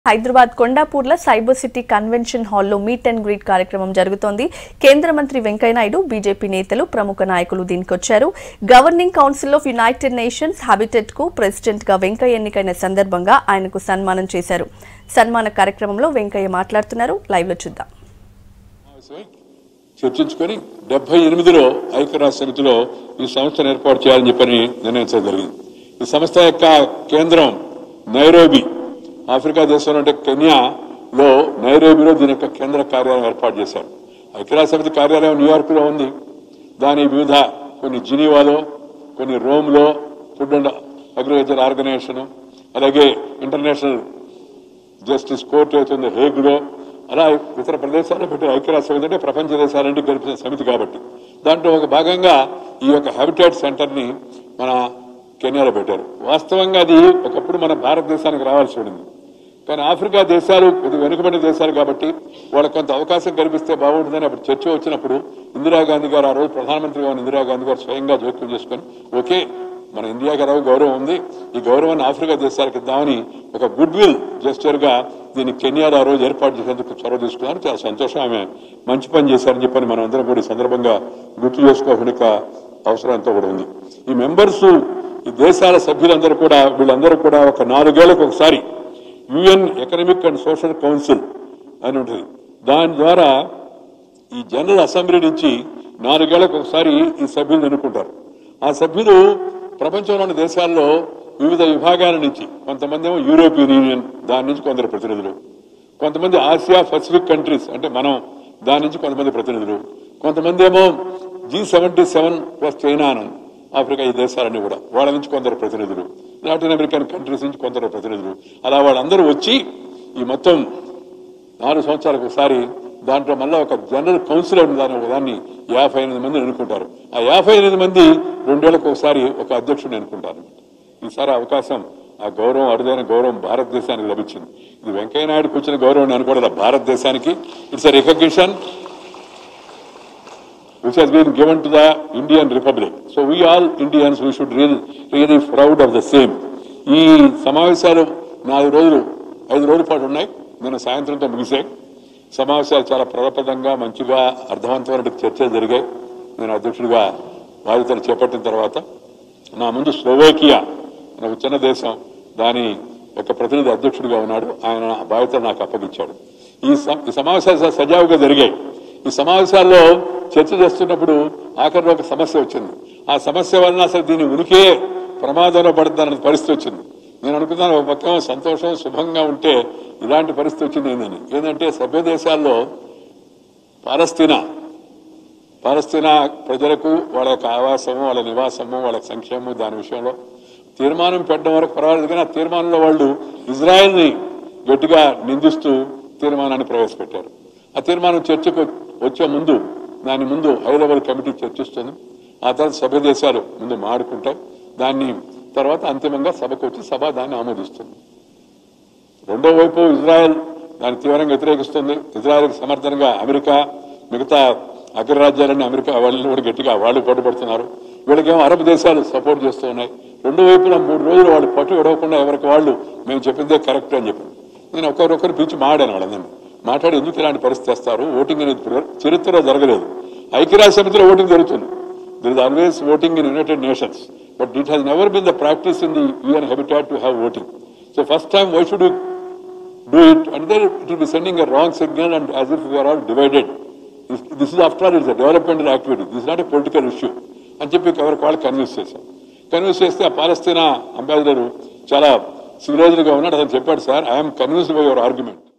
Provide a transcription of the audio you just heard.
హైదరాబాద్ కొండాపూర్ల cyber city convention హాల్లో meet and greet కార్యక్రమం జరుగుతోంది కేంద్ర మంత్రి వెంకయ్యనాయుడు బీజేపీ నేతలు ప్రముఖ నాయకులు దీనికొచ్చారు governing council of United Nations Habitat కు ప్రెసిడెంట్ గా వెంకయ్య ఎన్నికైన సందర్భంగా ఆయనకు సన్మానం చేశారు సన్మాన కార్యక్రమంలో వెంకయ్య మాట్లాడుతున్నారు లైవ్ లో చూద్దాం సమావేశమై చర్చించుకొని డెబ్బై ఎనిమిదిలో ఐక్యరాజ్య సమితిలో ఈ సంస్థను ఏర్పాటు చేయాలని చెప్పని నిర్ణయించడం జరిగింది ఈ సంస్థ యొక్క కేంద్రం నైరోబి ఆఫ్రికా దేశంలో అంటే కెన్యాలో నైరోబిలో దీని యొక్క కేంద్ర కార్యాలయం ఏర్పాటు చేశారు ఐక్యరాజ్య సమితి కార్యాలయం న్యూయార్క్లో ఉంది దాని వివిధ కొన్ని జినీవాలో కొన్ని రోమ్లో ఫుడ్ అండ్ అగ్రికల్చర్ ఆర్గనైజేషన్ అలాగే ఇంటర్నేషనల్ జస్టిస్ కోర్టు అవుతుంది హేగ్లో అలా ఇతర ప్రదేశాల్లో పెట్టి ఐక్యరాజ్య సమితి అంటే ప్రపంచ దేశాలంటే గెలిపిన సమితి కాబట్టి దాంట్లో ఒక భాగంగా ఈ యొక్క హ్యాబిటేట్ సెంటర్ని మన కెన్యాలో పెట్టారు వాస్తవంగా అది ఒకప్పుడు మన భారతదేశానికి రావాల్సి ఉండింది కానీ ఆఫ్రికా దేశాలు కొద్ది వెనుకబడిన దేశాలు కాబట్టి వాళ్ళకి కొంత అవకాశం కల్పిస్తే బాగుంటుందని అప్పుడు చర్చ వచ్చినప్పుడు ఇందిరాగాంధీ గారు ఆ రోజు ప్రధానమంత్రిగా ఉన్న ఇందిరాగాంధీ గారు స్వయంగా జోక్యం చేసుకొని ఓకే మన ఇండియాకి ఎలాగో గౌరవం ఉంది ఈ గౌరవాన్ని ఆఫ్రికా దేశాలకు ఇద్దామని ఒక గుడ్ విల్ జెస్చర్ గా దీన్ని కెన్యాలో ఆ రోజు ఏర్పాటు చేసేందుకు చొరవ తీసుకున్నారు చాలా సంతోషం ఆమె మంచి పని చేశారని చెప్పని మనం అందరం కూడా ఈ సందర్భంగా గుర్తు చేసుకోవడానికి అవసరం అంతా కూడా ఉంది ఈ మెంబర్స్ ఈ దేశాల సభ్యులందరూ కూడా వీళ్ళందరూ కూడా ఒక నాలుగేళ్లకు ఒకసారి UN economic and social council అని ఉంటుంది దాని ద్వారా ఈ జనరల్ అసెంబ్లీ నుంచి నాలుగేళ్లకు ఒకసారి ఈ సభ్యులు ఎన్నుకుంటారు ఆ సభ్యులు ప్రపంచంలోని దేశాల్లో వివిధ విభాగాల నుంచి కొంతమంది ఏమో యూరోపియన్ యూనియన్ దాని నుంచి కొందరు ప్రతినిధులు కొంతమంది ఆసియా పసిఫిక్ కంట్రీస్ అంటే మనం దాని నుంచి కొంతమంది ప్రతినిధులు కొంతమంది ఏమో G seventy seven plus China అని ఆఫ్రికా ఈ దేశాలన్నీ కూడా వాళ్ళ నుంచి కొందరు ప్రతినిధులు లాటిన్ అమెరికన్ కంట్రీస్ నుంచి కొందరు ప్రతినిధులు అలా వాళ్ళందరూ వచ్చి ఈ మొత్తం నాలుగు సంవత్సరాలకు ఒకసారి దాంట్లో మళ్ళీ ఒక జనరల్ కౌన్సిల్ ఉంది దాని ఒక దాన్ని యాభై ఎనిమిది మంది ఎన్నుకుంటారు ఆ యాభై ఎనిమిది మంది రెండేళ్లకు ఒకసారి ఒక అధ్యక్షుడిని ఎన్నుకుంటారు ఈసారి అవకాశం ఆ గౌరవం అరుదైన గౌరవం భారతదేశానికి లభించింది ఇది వెంకయ్య నాయుడుకి వచ్చిన గౌరవం నేను అనుకోవడం భారతదేశానికి it's a recognition which has been given to the Indian Republic. So we all Indians, we should really, really proud of the same. ఈ సమావేశాలు నాలుగు రోజులు ఐదు రోజుల పాటు ఉన్నాయి నిన్న సాయంత్రంతో ముగిసాయి సమావేశాలు చాలా ప్రదపదంగా మంచిగా అర్థవంతమైన చర్చలు జరిగాయి నేను అధ్యక్షుడిగా బాధ్యతలు చేపట్టిన తర్వాత నా ముందు స్లోవేకియా అనే ఒక చిన్న దేశం దాని యొక్క ప్రతినిధి అధ్యక్షుడిగా ఉన్నాడు ఆయన ఆ బాధ్యతలు నాకు అప్పగించాడు ఈ స- ఈ సమావేశాలు సజావుగా జరిగాయి ఈ సమావేశాల్లో చర్చ చేస్తున్నప్పుడు ఆఖరిలో ఒక సమస్య వచ్చింది ఆ సమస్య వలన అసలు దీని ఉనికే ప్రమాదంలో పడుతుందన్న పరిస్థితి వచ్చింది నేను అనుకున్నాను ఒక పక్క సంతోషం శుభంగా ఉంటే ఇలాంటి పరిస్థితి వచ్చింది ఏందని ఏంటంటే సభ్య దేశాల్లో పాలస్తీనా పాలస్తీనా ప్రజలకు వాళ్ళ యొక్క ఆవాసము వాళ్ళ నివాసము వాళ్ళ సంక్షేమము దాని విషయంలో తీర్మానం పెట్టడం వరకు పర్వాలేదు కానీ ఆ తీర్మానంలో వాళ్ళు ఇజ్రాయెల్ని గట్టిగా నిందిస్తూ తీర్మానాన్ని ప్రవేశపెట్టారు ఆ తీర్మానం చర్చకు వచ్చే ముందు దాని ముందు హై లెవెల్ కమిటీ చర్చిస్తుంది ఆ తర్వాత సభ్య దేశాలు ముందు మాడుకుంటాయి దాన్ని తర్వాత అంతిమంగా సభకు వచ్చి సభ దాన్ని ఆమోదిస్తుంది రెండో వైపు ఇజ్రాయెల్ దాన్ని తీవ్రంగా వ్యతిరేకిస్తుంది ఇజ్రాయెల్కి సమర్థనగా అమెరికా మిగతా అగ్రరాజ్యాలన్నీ అమెరికా వాళ్ళు కూడా గట్టిగా వాళ్ళు పట్టుబడుతున్నారు వీళ్ళకేమో అరబ్ దేశాలు సపోర్ట్ చేస్తూ ఉన్నాయి రెండు వైపులా మూడు రోజులు వాళ్ళు పట్టు విడవకుండా ఎవరికి వాళ్ళు మేము చెప్పిందే కరెక్ట్ అని చెప్పారు నేను ఒకరొకరు పిలిచి మాడాను వాళ్ళందరినీ మాట్లాడి ఎందుకు ఇలాంటి పరిస్థితి తెస్తారు ఓటింగ్ అనేది ప్ర- చరిత్రలో జరగలేదు ఐక్యరాజ్య సమితిలో ఓటింగ్ జరుగుతుంది there is always voting in United Nations but it has never been the practice in the UN Habitat to have voting so first time why should do it and then it will be sending a wrong signal and as if we are all divided. This, this is after all it's a developmental activity. This is not a political issue. అని చెప్పి ఎవరికి వాళ్ళు convince చేశాం convince చేస్తే ఆ పాలస్తీనా ambassador చాలా సివిలైజ్డ్గా ఉన్నాడు అతను చెప్పాడు sir I'm convinced by your argument